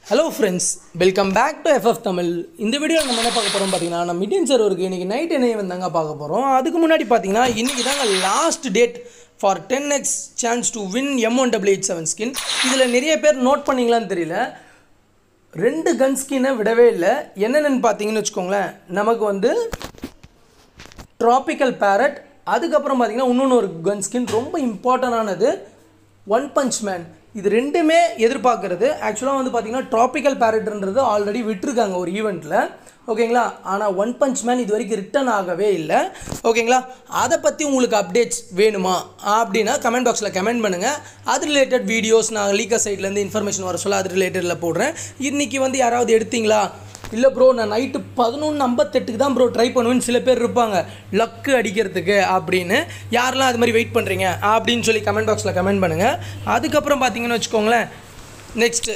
Hello friends welcome back to FF Tamil இந்த video நம்ம என்ன பார்க்க போகிறோம் பார்த்தீங்கன்னா நம்ம இந்தியன் சர்வருக்கு இன்றைக்கி நைட் என்ன வந்தாங்க பார்க்க போகிறோம் அதுக்கு முன்னாடி பார்த்தீங்கன்னா இன்றைக்கி தாங்க last date for ten X chance to win M one W eight seven skin இதில் நிறைய பேர் நோட் பண்ணீங்களான்னு தெரியல ரெண்டு கன் ஸ்கினை விடவே இல்லை என்னென்னு பார்த்தீங்கன்னு வச்சுக்கோங்களேன் நமக்கு வந்து ட்ராபிக்கல் பேரட் அதுக்கப்புறம் பார்த்தீங்கன்னா இன்னொன்று ஒரு கன் ஸ்கின் ரொம்ப இம்பார்ட்டண்டானது ஒன் பஞ்ச் மேன் இது ரெண்டுமே எதிர்பார்க்கறது ஆக்சுவலாக வந்து பார்த்தீங்கன்னா ட்ராபிக்கல் பேரட்ன்றது ஆல்ரெடி விட்டுருக்காங்க ஒரு ஈவெண்ட்டில் ஓகேங்களா ஆனால் ஒன் பஞ்ச் மேன் இது வரைக்கும் ரிட்டன் ஆகவே இல்லை ஓகேங்களா அதை பற்றி உங்களுக்கு அப்டேட்ஸ் வேணுமா அப்படின்னா கமெண்ட் பாக்ஸில் கமெண்ட் பண்ணுங்கள் அது ரிலேட்டட் வீடியோஸ் நான் லீக்கர் சைட்லேருந்து இன்ஃபர்மேஷன் வர சொல்ல அது ரிலேட்டடில் போடுறேன் இன்றைக்கி வந்து யாராவது எடுத்தீங்களா இல்லை ப்ரோ நான் நைட்டு பதினொன்று ஐம்பத்தெட்டுக்கு தான் ப்ரோ ட்ரை பண்ணுவேன்னு சில பேர் இருப்பாங்க லக்கு அடிக்கிறதுக்கு அப்படின்னு யாரெல்லாம் அது மாதிரி வெயிட் பண்ணுறீங்க அப்படின்னு சொல்லி கமெண்ட் பாக்ஸில் கமெண்ட் பண்ணுங்கள் அதுக்கப்புறம் பார்த்தீங்கன்னு வச்சுக்கோங்களேன் நெக்ஸ்ட்டு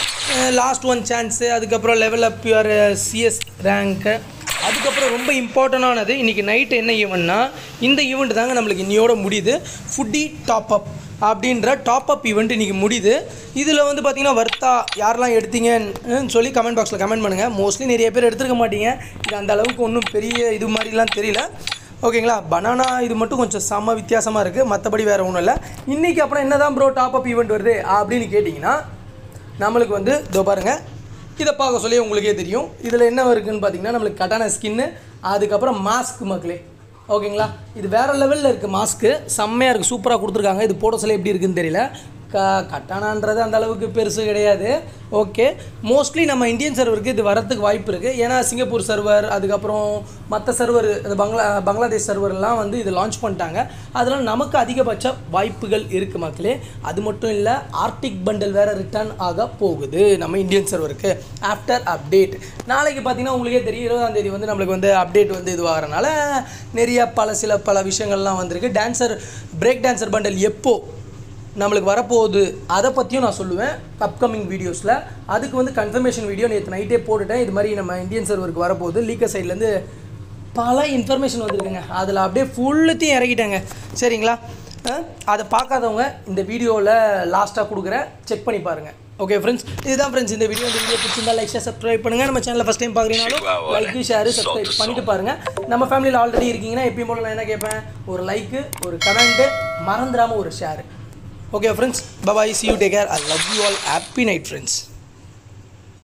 லாஸ்ட் ஒன் சான்ஸு அதுக்கப்புறம் level up your CS rank அதுக்கப்புறம் ரொம்ப இம்பார்ட்டண்டானது இன்றைக்கி நைட் என்ன ஈவெண்ட்னா இந்த ஈவெண்ட் தாங்க நம்மளுக்கு இன்னையோட முடியுது ஃபுட்டி டாப் அப் அப்படின்ற டாப் அப் ஈவெண்ட் இன்றைக்கி முடியுது இதில் வந்து பார்த்திங்கன்னா வர்த்தா யாரெல்லாம் எடுத்தீங்கன்னு சொல்லி கமெண்ட் பாக்ஸில் கமெண்ட் பண்ணுங்கள் மோஸ்ட்லி நிறைய பேர் எடுத்துருக்க மாட்டீங்க இது அந்த அளவுக்கு ஒன்றும் பெரிய இது மாதிரிலாம் தெரியல ஓகேங்களா பனானா இது மட்டும் கொஞ்சம் செம்ம வித்தியாசமாக இருக்குது மற்றபடி வேறு ஒன்றும் இல்லை இன்றைக்கி அப்புறம் என்ன தான் ப்ரோ டாப் அப் ஈவெண்ட் வருது அப்படின்னு கேட்டிங்கன்னா நம்மளுக்கு வந்து இதோ பாருங்கள் இதை பார்க்க சொல்லி உங்களுக்கே தெரியும் இதில் என்ன இருக்குன்னு பார்த்தீங்கன்னா நம்மளுக்கு கட்டான ஸ்கின்னு அதுக்கப்புறம் மாஸ்க் மக்களே ஓகேங்களா இது வேறு லெவலில் இருக்குது மாஸ்க்கு செம்மையாக இருக்குது சூப்பராக கொடுத்துருக்காங்க இது போட சொல்ல எப்படி இருக்குன்னு தெரியல க கட்டானான்றது அந்த அளவுக்கு பெருசு கிடையாது ஓகே மோஸ்ட்லி நம்ம இந்தியன் சர்வருக்கு இது வரத்துக்கு வாய்ப்பு இருக்குது ஏன்னா சிங்கப்பூர் சர்வர் அதுக்கப்புறம் மற்ற சர்வர் அது பங்களா பங்களாதேஷ் சர்வர்லாம் வந்து இது லான்ச் பண்ணிட்டாங்க அதனால் நமக்கு அதிகபட்ச வாய்ப்புகள் இருக்குது மக்களே அது மட்டும் இல்லை ஆர்டிக் பண்டல் வேறு ரிட்டர்ன் ஆக போகுது நம்ம இந்தியன் சர்வருக்கு ஆஃப்டர் அப்டேட் நாளைக்கு பார்த்தீங்கன்னா உங்களுக்கே தெரியும் இருபதாம் தேதி வந்து நம்மளுக்கு வந்து அப்டேட் வந்து இதுவாகிறனால நிறைய பல சில பல விஷயங்கள்லாம் வந்திருக்கு டான்சர் பிரேக் டான்சர் பண்டல் எப்போ நம்மளுக்கு வரப்போகுது அதை பற்றியும் நான் சொல்லுவேன் அப்கமிங் வீடியோஸில் அதுக்கு வந்து கன்ஃபர்மேஷன் வீடியோ நேற்று நைட்டே போட்டுட்டேன் இது மாதிரி நம்ம இந்தியன் சர்வருக்கு வரப்போகுது லீக்கர் சைட்லேருந்து பல இன்ஃபர்மேஷன் வந்திருக்குங்க அதில் அப்படியே ஃபுல்லுத்தையும் இறக்கிட்டேங்க சரிங்களா அஹ், அதை பார்க்காதவங்க இந்த வீடியோவில் லாஸ்ட்டாக கொடுக்குறேன் செக் பண்ணி பாருங்கள் ஓகே ஃப்ரெண்ட்ஸ் இதுதான் ஃப்ரெண்ட்ஸ் இந்த வீடியோ இந்த வீடியோ பிடிச்சிருந்தா லைக் ஷேர் சப்ஸ்கிரைப் பண்ணுங்கள் நம்ம சேனலில் ஃபஸ்ட் டைம் பார்க்குறீங்கனாலும் லைக்கு ஷேர் சப்ஸ்கிரைப் பண்ணிட்டு பாருங்கள் நம்ம ஃபேமிலியில் ஆல்ரெடி இருக்கீங்கன்னா எப்பயும் போல நான் என்ன கேட்பேன் ஒரு லைக்கு ஒரு கமெண்ட்டு மறந்துடாமல் ஒரு share Okay, friends. Bye bye. See you. Take care. I love you all. Happy night, friends.